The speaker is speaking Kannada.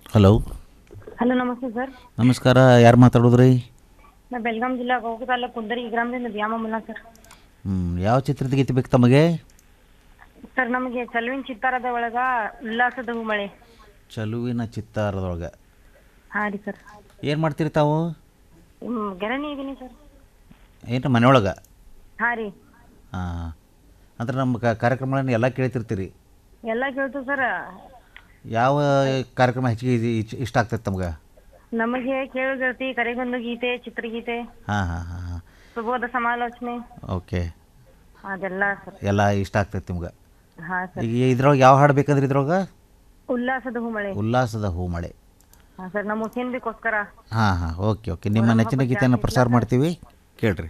ಹಲೋ ಹಲೋ ನಮಸ್ತೆ ಸರ್ ನಮಸ್ಕಾರ ಯಾರು ಮಾತಾಡೋದ್ರಿ ನಾ ಬೆಲ್ಗಾಂ ಜಿಲ್ಲಾ ಗೋಕಾಕ್ ತಾಲೂಕು ಕುಂದರಿ ಗ್ರಾಮದಿಂದ ದ್ಯಾಮಮ್ಮನ ಸರ್ ಹ್ಞೂ ಯಾವ ಚಿತ್ರದ ಗೀತೆ ಬೇಕು ತಮಗೆ ಸರ್ ನಮಗೆ ಚಲುವಿನ ಚಿತ್ತಾರದ ಒಳಗ ಉಲ್ಲಾಸದ ಮಳೆ ಚಲುವಿನ ಚಿತ್ತಾರದೊಳಗೆ ಹಾಂ ರೀ ಸರ್ ಏನು ಮಾಡ್ತೀರಿ ತಾವು ಹ್ಮ್, ಗೆಳನಿ ಇದೀನಿ ಸರ್ ಏನು ಮನೆಯೊಳಗೆ ಹಾಂ ರೀ ಹಾಂ ಅಂದ್ರೆ ನಮ್ಮ ಕ- ಕಾರ್ಯಕ್ರಮಗಳನ್ನು ಎಲ್ಲ ಕೇಳ್ತಿರ್ತೀರಿ ಎಲ್ಲ ಕೇಳ್ತು ಸರ್ ಯಾವ ಕಾರ್ಯಕ್ರಮ ಹೆಚ್ಚಿಗೆ ಇದ್- ಇಚ್- ಇಷ್ಟ ಆಗ್ತೈತೆ ತಮ್ಗೆ ನಮಗೆ ಕೇಳು ಗೆಳತಿ ಕರೆಗೊಂದು ಗೀತೆ ಚಿತ್ರಗೀತೆ ಹಾಂ ಹಾಂ ಹಾಂ ಹಾಂ ಸುಬೋಧ ಸಮಾಲೋಚನೆ ಓಕೆ ಅದೆಲ್ಲ ಸರ್ ಎಲ್ಲ ಇಷ್ಟ ಆಗ್ತೈತೆ ನಿಮ್ಗೆ ಹಾಂ ಸರ್ ಈಗ ಇದ್ರೊಳಗೆ ಯಾವ ಹಾಡು ಬೇಕಂದ್ರೆ ಇದ್ರೊಳಗೆ ಉಲ್ಲಾಸದ ಮಳೆ ಉಲ್ಲಾಸದ ಹೂಮಳೆ ಹಾಂ ಸರ್ ನಮ್ಮ ಹುಸೇನ್ ಬಿಗೋಸ್ಕರ ಹಾಂ ಹಾಂ ಓಕೆ ಓಕೆ ನಿಮ್ಮ ನೆಚ್ಚಿನ ಗೀತೆಯನ್ನು ಪ್ರಸಾರ ಮಾಡ್ತೀವಿ ಕೇಳ್ರಿ